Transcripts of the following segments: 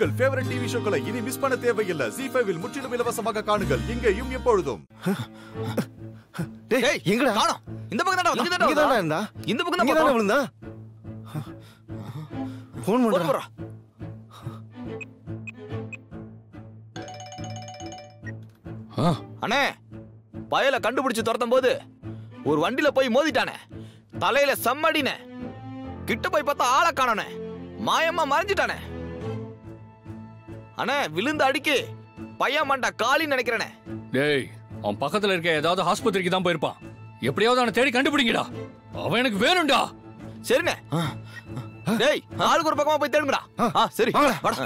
உங்கள் favourite TV ஷோக்களை இனி miss பண்ண தேவையில்லை ஜி ஃபைவில் முற்றிலும் இலவசமாக காணுங்கள் இங்கேயும் எப்பொழுதும் டேய் எங்கடா காணோம் இந்த பக்கம் தான்டா வந்து, இங்க இங்க தானே தான்டா இருந்தா இந்த பக்கம் தான் இங்க தானே போறோம். விழுந்தா ஃபோன் போடு, பண்றா போடுறா. ஆ அண்ணே பயல கண்டுபிடிச்சு துரத்தும் போது ஒரு வண்டியில போய் மோதிட்டானே தலையில செம்மடினே கிட்ட போய் பார்த்தா ஆளை காணோனே மாயமா மறைஞ்சிட்டானே அண்ணே விழுந்து அடிக்கு பையன் மண்டா காலின்னு நினைக்கிறேனே டேய் அவன் பக்கத்துல இருக்க ஏதாவது ஆஸ்பத்திரிக்கு தான் போயிருப்பான் எப்படியாவது அவனை தேடி கண்டுபிடிங்கடா அவன் எனக்கு வேணும்டா சரிண்ணே டேய் ஆளுக்கு ஒரு பக்கமா போய் தேடுங்கடா ஆ சரி வாங்கடா. வாடா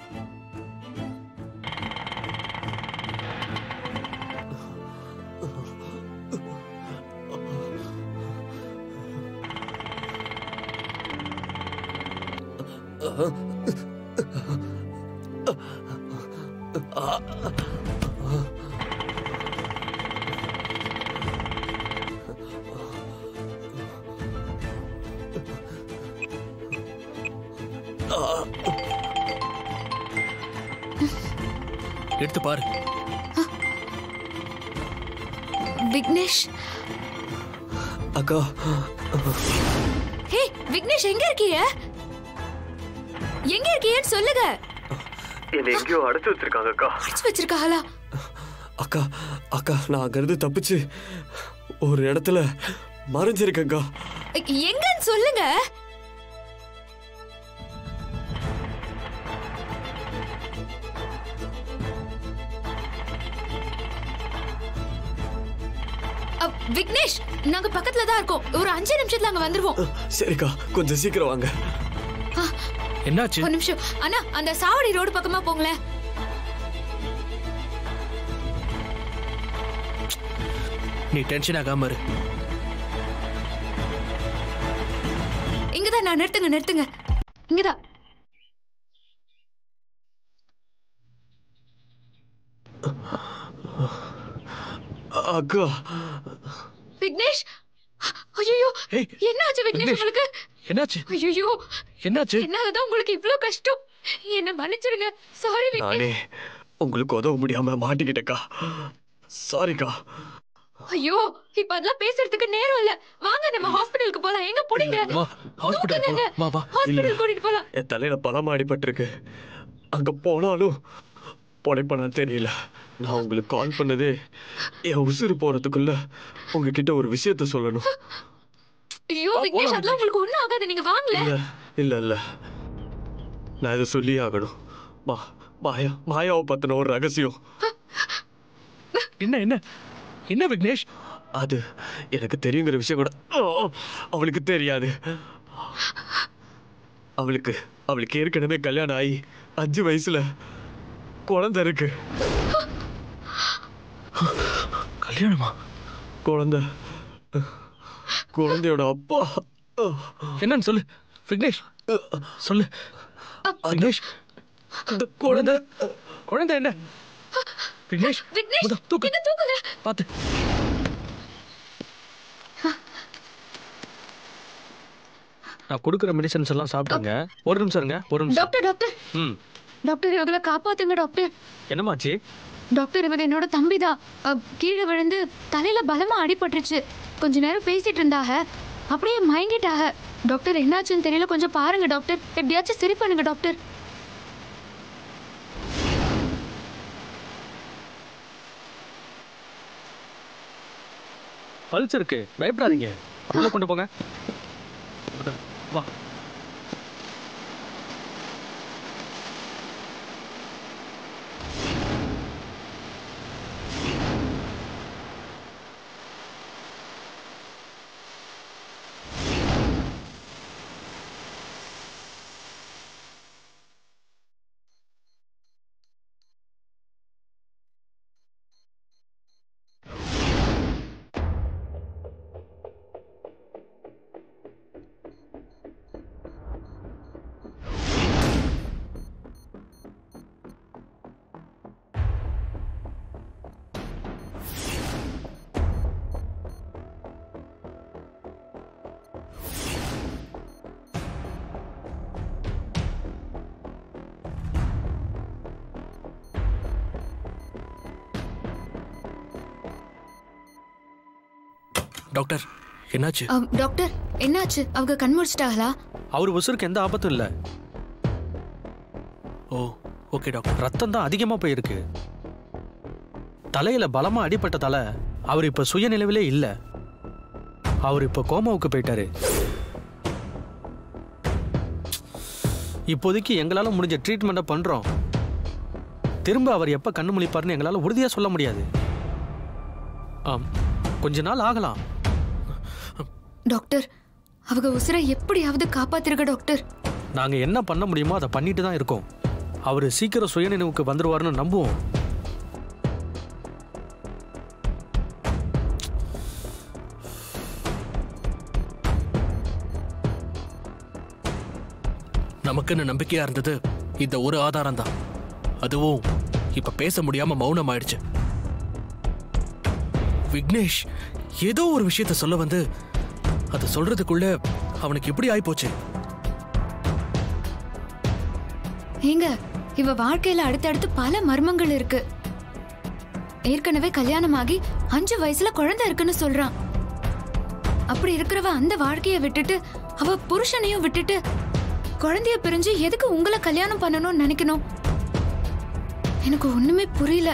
எடுத்து பாரு விக்னேஷ் அக்கா ஹே விக்னேஷ் எங்க இருக்கீங்க எங்க இருக்கீங்கன்னு சொல்லுங்க என்னை எங்கேயோ அடைச்சு வச்சிருக்காங்க அக்கா அடிச்சு வச்சிருக்காளா அக்கா அக்கா நான் அங்கிருந்து தப்பிச்சு ஒரு இடத்துல மறைஞ்சிருக்கேன்க்கா எங்கன்னு சொல்லுங்க அ, விக்னேஷ் நாங்க பக்கத்துல தான் இருக்கோம் ஒரு அஞ்சு நிமிஷத்துல அங்க வந்துருவோம் சரிக்கா கொஞ்சம் சீக்கிரம் வாங்க என்னாச்சு ஒரு நிமிஷம் அண்ணா அந்த சாவடி ரோடு பக்கமா போங்களேன் நீ டென்ஷன் ஆகாம இரு இங்கதான் நான் நிறுத்துங்க நிறுத்துங்க இங்கதான் அக்கா விக்னேஷ் ஐயோ ஏய், என்னாச்சு விக்னேஷ் விக்னேஷ். உங்களுக்கு என்னாச்சு ஐயோ என்னாச்சு என்னாலதான் உங்களுக்கு இவ்ளோ கஷ்டம் என்ன மன்னிச்சிடுங்க சாரி விக்னேஷ் நானே உங்களுக்கு உதவ முடியாம மாட்டிக்கிட்டேக்கா சாரிக்கா ஐயோ இப்ப அதெல்லாம் பேசுறதுக்கு நேரம் இல்ல வாங்க நம்ம ஹாஸ்பிடலுக்கு போலாம் எங்க போறீங்க வா ஹாஸ்பிடல் போலாம் வா வா ஹாஸ்பிடல் கூட்டிட்டு போலாம் என் தலையில பலமா அடிபட்டிருக்கு அங்க போனாலும் பொழைப்பனா தெரியல நான் உங்களுக்கு கால் பண்ணதே என் உசுறு போறதுக்குள்ள உங்ககிட்ட ஒரு விஷயத்த சொல்லணும் ஐயோ விக்னேஷ் அதெல்லாம் உங்களுக்கு ஒண்ணும் ஆகாது நீங்க வாங்கல இல்ல இல்ல இல்ல நான் இதை சொல்லி ஆகணும் மா மாயா மாயாவை பத்தின ஒரு ரகசியம் என்ன என்ன என்ன விக்னேஷ் அது எனக்கு தெரியுங்கிற விஷயம் கூட ஓ, அவளுக்கு தெரியாது அவளுக்கு அவளுக்கு ஏற்கனவே கல்யாணம் ஆகி அஞ்சு வயசுல குழந்தை இருக்கு கல்யாணமா குழந்தை குழந்தையோட அப்பா என்னன்னு சொல்லு விக்னேஷ் சொல்லு விக்னேஷ் அந்த குழந்தை குழந்தை என்ன விக்னேஷ் விக்னேஷ் முத, தூக்கு என்ன தூக்குங்க பாத்து நான் கொடுக்குற மெடிசன்ஸ் எல்லாம் சாப்பிடுங்க ஒரு நிமிஷம் இருங்க ஒரு நிமிஷம் டாக்டர் டாக்டர் ம் டாக்டர் இவங்களை காப்பாத்துங்க டாக்டர் என்னமாச்சு டாக்டர் இவர் என்னோட தம்பி தான் கீழே விழுந்து தலையில பலமா அடிபட்டுருச்சு கொஞ்ச நேரம் பேசிட்டு இருந்தாக அப்படியே மயங்கிட்டாக டாக்டர் என்னாச்சுன்னு தெரியல கொஞ்சம் பாருங்க டாக்டர் எப்படியாச்சும் சரி பண்ணுங்க டாக்டர் பல்ஸ் இருக்கு பயப்படாதீங்க உள்ள கொண்டு போங்க வா டாக்டர் என்னாச்சு அ, டாக்டர் என்னாச்சு அவங்க கண் முடிச்சிட்டாங்களா அவர் உசுருக்கு எந்த ஆபத்தும் இல்லை ஓ ஓகே டாக்டர் ரத்தம் தான் அதிகமாக போயிருக்கு தலையில பலமா அடிபட்டதால அவர் இப்ப சுயநிலைவிலே இல்லை அவர் இப்ப கோமாவுக்கு போயிட்டாரு இப்போதைக்கு எங்களால முடிஞ்ச ட்ரீட்மெண்ட்டை பண்றோம் திரும்ப அவர் எப்ப கண்ணு முழிப்பாருன்னு எங்களால உறுதியா சொல்ல முடியாது ஆம் கொஞ்ச நாள் ஆகலாம் டாக்டர் அவங்க உசுரை எப்படியாவது காப்பாத்திருக்க டாக்டர் நாங்க என்ன பண்ண முடியுமோ அதை பண்ணிட்டு தான் இருக்கோம் அவர் சீக்கிரம் சுயநினைவுக்கு வந்துருவாருன்னு நம்புவோம் நமக்குன்னு நம்பிக்கையா இருந்தது இந்த ஒரு ஆதாரம் தான் அதுவும் இப்ப பேச முடியாம மௌனம் ஆயிடுச்சு விக்னேஷ் ஏதோ ஒரு விஷயத்த சொல்ல வந்து அதை சொல்றதுக்குள்ள அவனுக்கு எப்படி ஆயிப்போச்சு ஏங்க இவ வாழ்க்கையில அடுத்தடுத்து பல மர்மங்கள் இருக்கு ஏற்கனவே கல்யாணமாகி அஞ்சு வயசுல குழந்தை இருக்குன்னு சொல்றான் அப்படி இருக்கிறவ அந்த வாழ்க்கைய விட்டுட்டு அவ புருஷனையும் விட்டுட்டு குழந்தைய பிரிஞ்சு எதுக்கு உங்களை கல்யாணம் பண்ணணும்னு நினைக்கணும் எனக்கு ஒண்ணுமே புரியல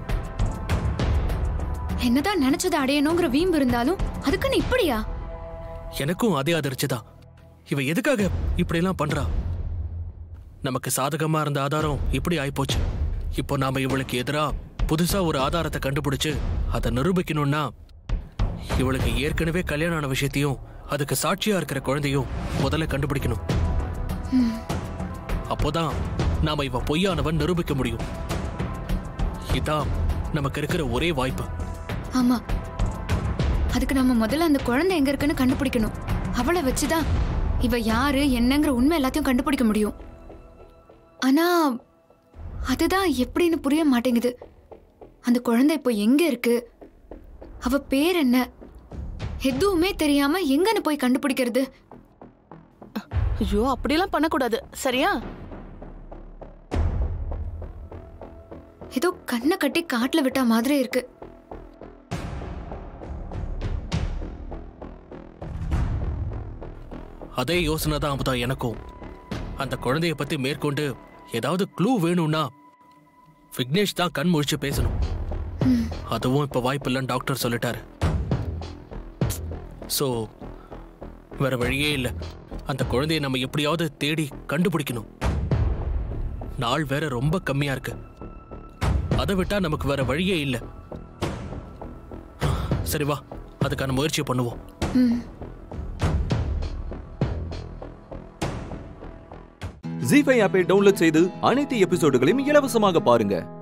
என்னதான் நினைச்சதை அடையணுங்கிற வீம்பு இருந்தாலும் அதுக்குன்னு இப்படியா எனக்கும் அதே அதிர்ச்சி தான் இவ எதுக்காக இப்படியெல்லாம் பண்றா நமக்கு சாதகமா இருந்த ஆதாரம் இப்படி ஆயிப்போச்சு இப்போ நாம இவளுக்கு எதிரா புதுசா ஒரு ஆதாரத்தை கண்டுபிடிச்சு அதை நிரூபிக்கணும்னா இவளுக்கு ஏற்கனவே கல்யாணம் ஆன விஷயத்தையும் அதுக்கு சாட்சியா இருக்கிற குழந்தையும் முதல்ல கண்டுபிடிக்கணும் அப்போதான் நாம இவ பொய்யானவன் நிரூபிக்க முடியும் இதான் நமக்கு இருக்கிற ஒரே வாய்ப்பு ஆமா அதுக்கு நம்ம முதல்ல அந்த குழந்தை எங்க இருக்குன்னு கண்டுபிடிக்கணும் அவளை வச்சுதான் இவ யாரு என்னங்கிற உண்மை எல்லாத்தையும் கண்டுபிடிக்க முடியும் ஆனா அதுதான் எப்படின்னு புரிய மாட்டேங்குது அந்த குழந்தை இப்போ எங்க இருக்கு அவ பேர் என்ன எதுவுமே தெரியாம எங்கன்னு போய் கண்டுபிடிக்கிறது ஐயோ அப்படியெல்லாம் பண்ணக்கூடாது சரியா ஏதோ கண்ணை கட்டி காட்டுல விட்ட மாதிரி இருக்கு அதே யோசனை தான் அமுதா எனக்கும் அந்த குழந்தைய பத்தி மேற்கொண்டு ஏதாவது க்ளூ வேணும்னா விக்னேஷ் தான் கண் முழிச்சு பேசணும் அதுவும் இப்ப வாய்ப்பு இல்லைன்னு டாக்டர் சொல்லிட்டாரு சோ வேற வழியே இல்ல அந்த குழந்தைய நம்ம எப்படியாவது தேடி கண்டுபிடிக்கணும் நாள் வேற ரொம்ப கம்மியா இருக்கு அதை விட்டா நமக்கு வேற வழியே இல்ல சரி வா அதுக்கான முயற்சியை பண்ணுவோம் ஜி ஃபைவ் ஆப்பை டவுன்லோட் செய்து அனைத்து எபிசோடுகளையும் இலவசமாக பாருங்க